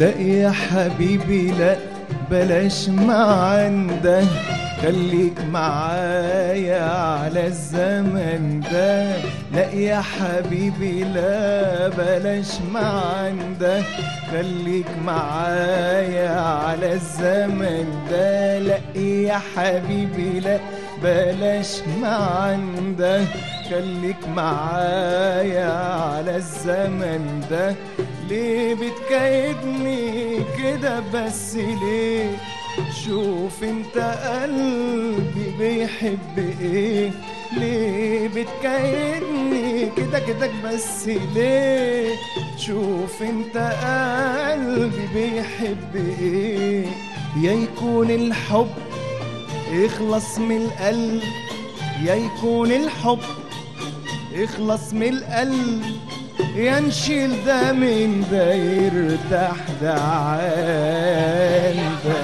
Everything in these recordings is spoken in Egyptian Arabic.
لا يا حبيبي لا بلاش ما عنده خليك معايا على الزمن ده لا يا حبيبي لا بلاش ما عنده خليك معايا على الزمن ده لا يا حبيبي لا بلاش ما عنده خليك معايا على الزمن ده ليه بتكيدني كده بس ليه شوف انت قلبي بيحب ايه ليه بتكيدني كده كده بس ليه شوف انت قلبي بيحب ايه يا يكون الحب يخلص من القلب يا يكون الحب يخلص من القلب يا نشيل ده من ده يرتاح ده عن ده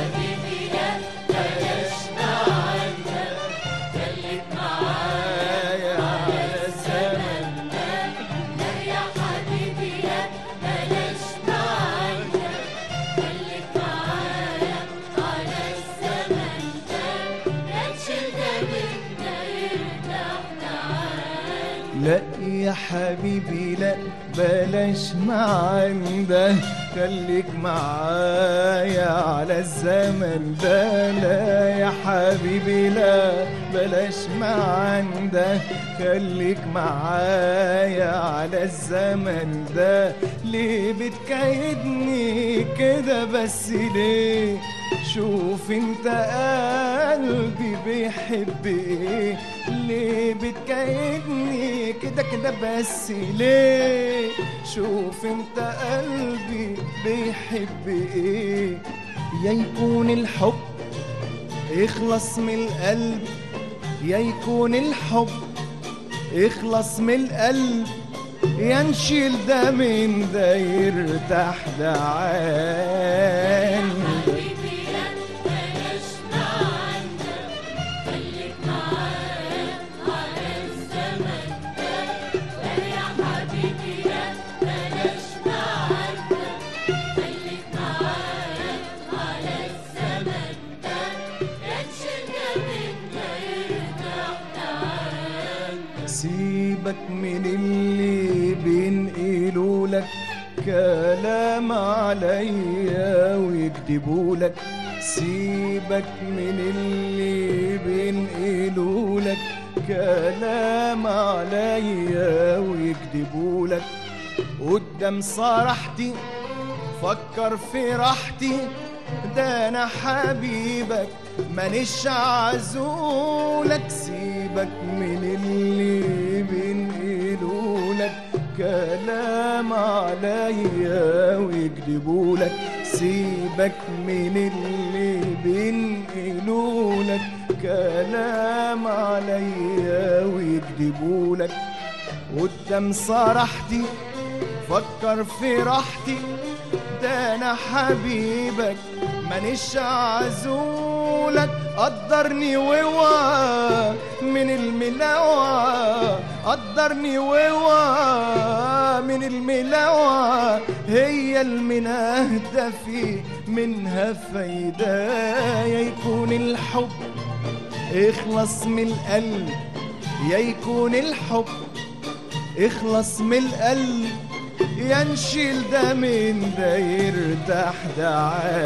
معايا على الزمن يا حبيبي لا بلاش معايا خليك معايا على الزمن ده لا تشيل ده منا يرتاح تعال لا يا حبيبي لا بلاش ما عنده خليك معايا على الزمن ده لا يا حبيبي لا بلاش ما عنده خليك معايا على الزمن ده ليه بتكيدني كده بس ليه شوف انت قلبي بيحب ايه ليه بتكيدني كده كده بس ليه شوف انت قلبي بيحب ايه يا يكون الحب يخلص من القلب يا يكون الحب يخلص من القلب يا نشيل ده من ده يرتاح ده عن ده حبيبي لا بلاش معانا خليك معايا على الزمن ده لا يا حبيبي لا بلاش معانا خليك معايا على الزمن ده لا تشيل ده منا يرتاح تعال سيبك من اللي بينقلوا لك كلام عليا ويكذبوا لك سيبك من اللي بينقلوا لك كلام عليا ويكذبوا لك قدام صرحتي فكر في راحتي ده انا حبيبك مانيش عزولك سيبك من اللي بينقلولك كلام عليا ويكذبولك سيبك من اللي بينقلولك كلام عليا ويكذبولك قدام صرحتي فكر في راحتي ده انا حبيبك مانيش عزولك قدرني ووا من الملاوة قدرني ووا من الملاوة هي المنهدة في منها فايدة يا يكون الحب اخلص من القلب يا يكون الحب اخلص من القلب يا نشيل ده من ده يرتاح ده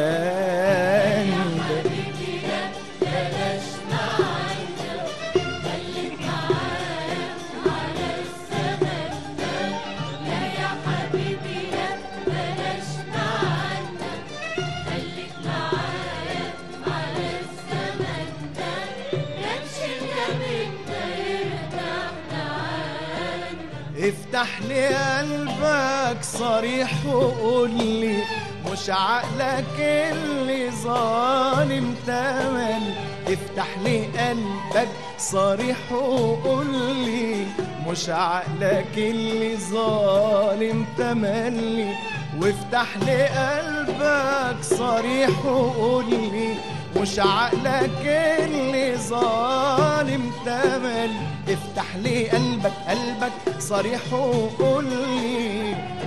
عن ده حبيبي لا بلاش معانا خليك معايا على الزمن ده لا يا حبيبي لا بلاش معانا خليك معايا على الزمن ده يمشي جنبنا يرتاح تعال افتح لي قلبك صريح وقول لي مش عقلك اللي ظالم تمل افتح لي قلبك صريح وقول لي مش عقلك اللي ظالم تملي وافتح لي قلبك صريح وقول لي مش عقلك اللي ظالم تمل افتح لي قلبك قلبك صريح وقول لي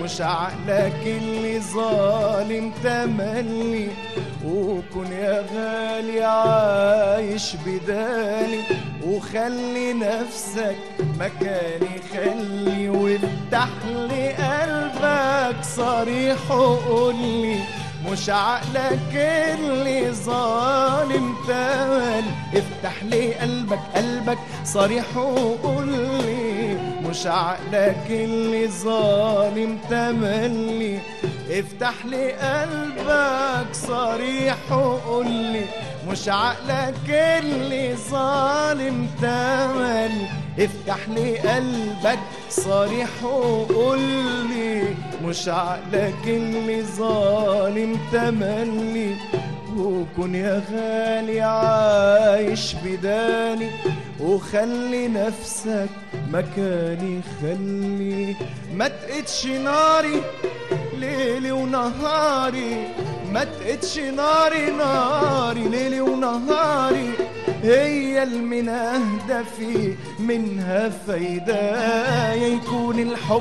مش عقلك اللي ظالم تملي وكن يا غالي عايش بدالي وخلي نفسك مكاني خلي وافتح لي قلبك صريح وقول لي مش عقلك اللي ظالم تمل افتح لي قلبك قلبك صريح وقول لي مش عقلك اللي ظالم تملي افتح لي قلبك صريح وقول لي مش عقلك اللي ظالم تملي افتح لي قلبك صريح وقول لي مش عقلك اللي ظالم تملي وكن يا غالي عايش بدالي وخلي نفسك مكاني خلي ما تقتش ناري ليلي ونهاري ما تقتش ناري ناري ليلي ونهاري هي المناهدة في منها فايدة يا يكون الحب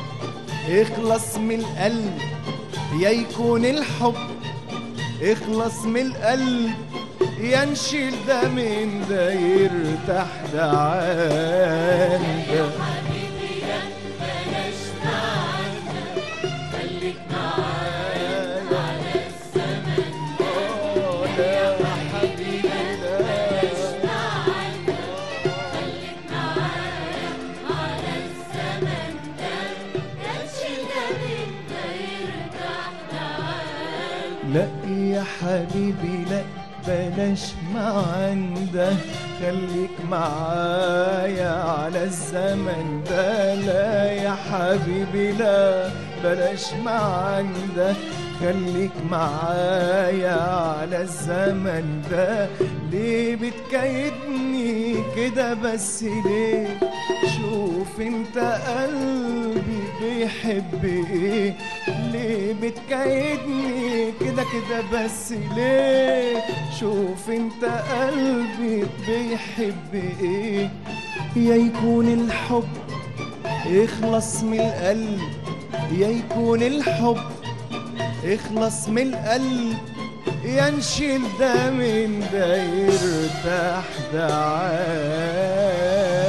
اخلص من القلب يا يكون الحب اخلص من القلب ينشيل ده من ده يرتاح ده عن ده حبيبي لا بلاش معانا خليك معايا على الزمن آه، لا حبيبي لا معانا خليك معايا على الزمن ده كانش ده انت يرتاح تعال لا يا حبيبي لا بلاش معان ده خليك معايا على الزمن ده لا يا حبيبي لا بلاش معان ده خليك معايا على الزمن ده ليه بتكيدني كده بس ليه شوف انت قلبي بيحب ايه ليه بتكيدني كده كده بس ليه شوف انت قلبي بيحب ايه يا يكون الحب اخلص من القلب يا يكون الحب اخلص من القلب ينشيل ده من ده يرتاح ده عال